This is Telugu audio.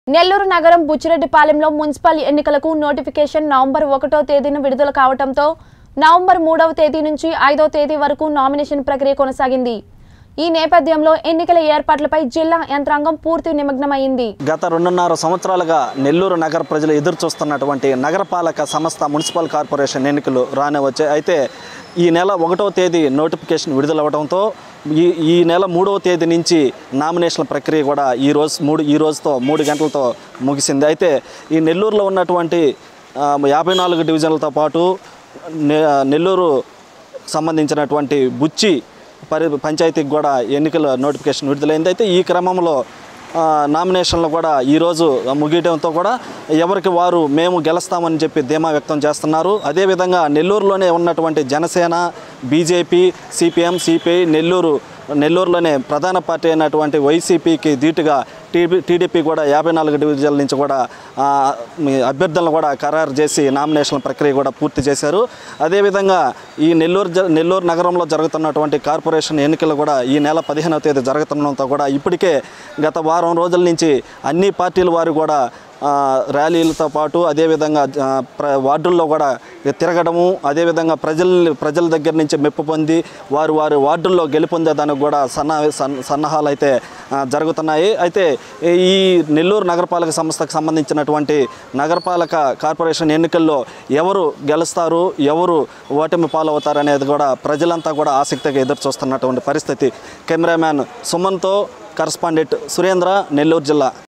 నెల్లూరు నగరం బుచ్చిరెడ్డిపాలెంలో మున్సిపల్ ఎన్నికలకు నోటిఫికేషన్ నవంబర్ ఒకటో తేదీన విడుదల కావడంతో నవంబర్ మూడవ తేదీ నుంచి ఐదో తేదీ వరకు నామినేషన్ ప్రక్రియ కొనసాగింది ఈ నేపథ్యంలో ఎన్నికల ఏర్పాట్లపై జిల్లా యంత్రాంగం పూర్తి నిమగ్నమైంది గత రెండున్నర సంవత్సరాలుగా నెల్లూరు నగర ప్రజలు ఎదురు చూస్తున్నటువంటి నగరపాలక సంస్థ మున్సిపల్ కార్పొరేషన్ ఎన్నికలు రానే వచ్చాయి అయితే ఈ నెల ఒకటో తేదీ నోటిఫికేషన్ విడుదలవ్వడంతో ఈ ఈ నెల మూడవ తేదీ నుంచి నామినేషన్ ప్రక్రియ కూడా ఈ రోజు మూడు ఈ రోజుతో మూడు గంటలతో ముగిసింది అయితే ఈ నెల్లూరులో ఉన్నటువంటి ఆ, యాభై నాలుగు డివిజన్లతో పాటు నె- నెల్లూరు సంబంధించినటువంటి బుచ్చి పరి పంచాయతీకి కూడా ఎన్నికల నోటిఫికేషన్ విడుదలైంది అయితే ఈ క్రమంలో ఆ, నామినేషన్లు కూడా ఈరోజు ముగియడంతో కూడా ఎవరికి వారు మేము గెలుస్తామని చెప్పి ధీమా వ్యక్తం చేస్తున్నారు అదేవిధంగా నెల్లూరులోనే ఉన్నటువంటి Janasena BJP CPM CPI Nellore నెల్లూరులోనే ప్రధాన పార్టీ అయినటువంటి వైసీపీకి ధీటుగా టీడీ టీడీపీ కూడా యాభై నాలుగు డివిజన్ల నుంచి కూడా ఆ, మీ అభ్యర్థులను కూడా ఖరారు చేసి నామినేషన్ ప్రక్రియ కూడా పూర్తి చేశారు అదేవిధంగా ఈ నెల్లూరు జ- నెల్లూరు నగరంలో జరుగుతున్నటువంటి కార్పొరేషన్ ఎన్నికలు కూడా ఈ నెల పదిహేనవ తేదీ జరుగుతుండడంతో కూడా ఇప్పటికే గత వారం రోజుల నుంచి అన్ని పార్టీల వారు కూడా ఆ, ర్యాలీలతో పాటు అదేవిధంగా ఆ, ప్ర వార్డుల్లో కూడా తిరగడము అదేవిధంగా ప్రజల ప్రజల దగ్గర నుంచి మెప్పు పొంది వారు వారి వార్డుల్లో గెలుపొందేదానికి కూడా సన్నా సన్- సన్నాహాలు అయితే ఆ, జరుగుతున్నాయి అయితే ఈ నెల్లూరు నగరపాలక సంస్థకు సంబంధించినటువంటి నగరపాలక కార్పొరేషన్ ఎన్నికల్లో ఎవరు గెలుస్తారు ఎవరు ఓటమి పాలవుతారు అనేది కూడా ప్రజలంతా కూడా ఆసక్తిగా ఎదురు చూస్తున్నటువంటి పరిస్థితి కెమెరామ్యాన్ సుమన్తో కరస్పాండెంట్ సురేంద్ర నెల్లూరు జిల్లా